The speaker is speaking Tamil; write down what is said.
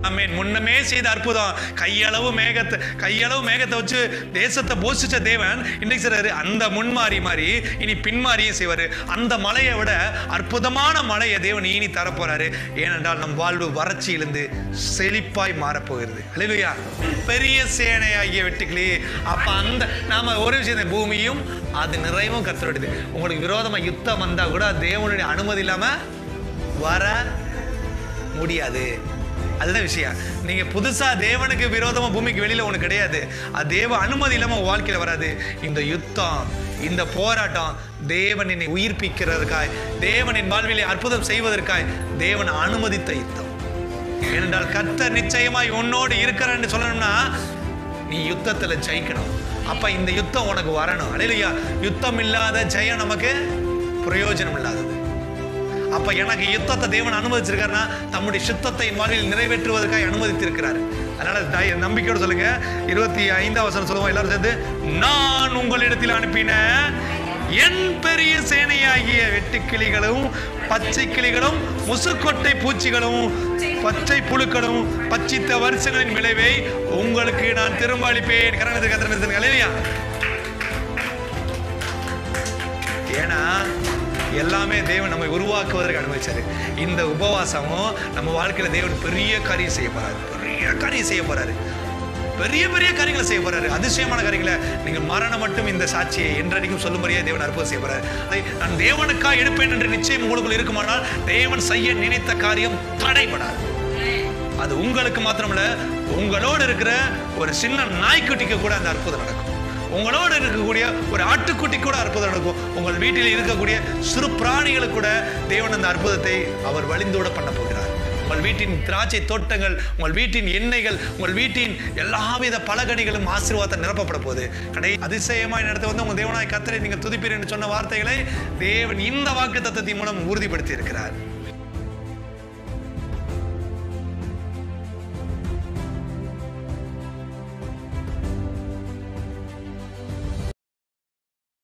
ஆமென் முன்னமே செய்த அற்புதம் கையளவு மேகத்தை கையளவு மேகத்தை வச்சு தேசத்தை போஷிச்ச தேவன் இன்னைக்கு சொல்றாரு அந்த முன்மாறி மாதிரி இனி பின்மாறியும் செய்வாரு அந்த மலையை விட அற்புதமான மலையை தேவன் இனி தரப்போறாரு ஏனென்றால் நம் வாழ்வு வறட்சியிலிருந்து செழிப்பாய் மாறப்போகிறது அல்லேலூயா பெரிய சேனையாகிய வெட்டுக்கிளி அப்ப அந்த நாம ஒரு விஷயம் பூமியும் அது நிறைவும் கத்தருடையது உங்களுக்கு விரோதமா யுத்தம் வந்தா கூட தேவனுடைய அனுமதி இல்லாம வர முடியாது அதுதான் விஷயம் நீங்க புதுசா தேவனுக்கு விரோதமா பூமிக்கு வெளியில ஒண்ணு கிடையாது அது தேவ அனுமதி இல்லாம உங்க வாழ்க்கையில வராது இந்த யுத்தம் இந்த போராட்டம் தேவன் என்னை உயிர்ப்பிக்கிறதுக்காய் தேவனின் வாழ்விலே அற்புதம் செய்வதற்காய் தேவன் அனுமதித்த யுத்தம் ஏனென்றால் கர்த்தர் நிச்சயமாய் உன்னோடு இருக்கிறான்னு சொல்லணும்னா நீ யுத்தத்துல ஜெயிக்கணும் அப்ப இந்த யுத்தம் உனக்கு வரணும் அலையிலையா யுத்தம் இல்லாத ஜெயம் நமக்கு பிரயோஜனம் இல்லாதது அப்ப எனக்கு யுத்தத்தை தேவன் அனுமதிச்சிருக்காருன்னா தம்முடைய சுத்தத்தை என் வாழ்வில் நிறைவேற்றுவதற்காக அனுமதித்திருக்கிறார் அதனால தை- நம்பிக்கையோட சொல்லுங்க இருபத்தி ஐந்தாம் வசனம் சொல்லுவோம் எல்லாரும் சேர்ந்து நான் உங்களிடத்தில் அனுப்பின என் பெரிய சேனையாகிய வெட்டுக்கிளிகளும் பச்சை கிளிகளும் முசுக்கொட்டை பூச்சிகளும் பச்சை புழுக்களும் பச்சித்த வருஷங்களின் விளைவை உங்களுக்கு நான் திரும்ப அளிப்பேன் கரணத்தை கத்திரமே இல்லையா ஏன்னா எல்லாமே தேவன் நம்மை உருவாக்குவதற்கு அனுமதிச்சாரு இந்த உபவாசமும் நம்ம வாழ்க்கையில தேவன் பெரிய காரியம் செய்ய போறாரு பெரிய காரியம் செய்ய போறாரு பெரிய பெரிய காரியங்களை செய்ய போறாரு அதிசயமான காரியங்களை நீங்க மரணம் மட்டும் இந்த சாட்சியை என்றடிக்கும் சொல்லும்படியே தேவன் அற்புதம் செய்ய போறாரு அதை நான் தேவனுக்காக எடுப்பேன் என்று நிச்சயம் உங்களுக்குள் இருக்குமானால் தேவன் செய்ய நினைத்த காரியம் தடைபடாது அது உங்களுக்கு மாத்திரமல்ல உங்களோடு இருக்கிற ஒரு சின்ன நாய்க்குட்டிக்கு கூட அந்த அற்புதம் நடக்கும் உங்களோடு இருக்கக்கூடிய ஒரு ஆட்டுக்குட்டி கூட அற்புதம் நடக்கும் உங்கள் வீட்டில் இருக்கக்கூடிய சிறு பிராணிகளுக்கு கூட தேவன் அந்த அற்புதத்தை அவர் வழிந்தோட பண்ண போகிறார் உங்கள் வீட்டின் திராட்சை தோட்டங்கள் உங்கள் வீட்டின் எண்ணெய்கள் உங்கள் வீட்டின் எல்லாவித பலகணிகளும் ஆசீர்வாதத்தை நிரப்பப்பட போகுது கடை அதிசயமாய் நடத்த வந்து உங்கள் தேவனாய் கத்தரை நீங்கள் துதிப்பீர் என்று சொன்ன வார்த்தைகளை தேவன் இந்த வாக்கு தத்தத்தின் மூலம் உறுதிப்படுத்தி இருக்கிறார்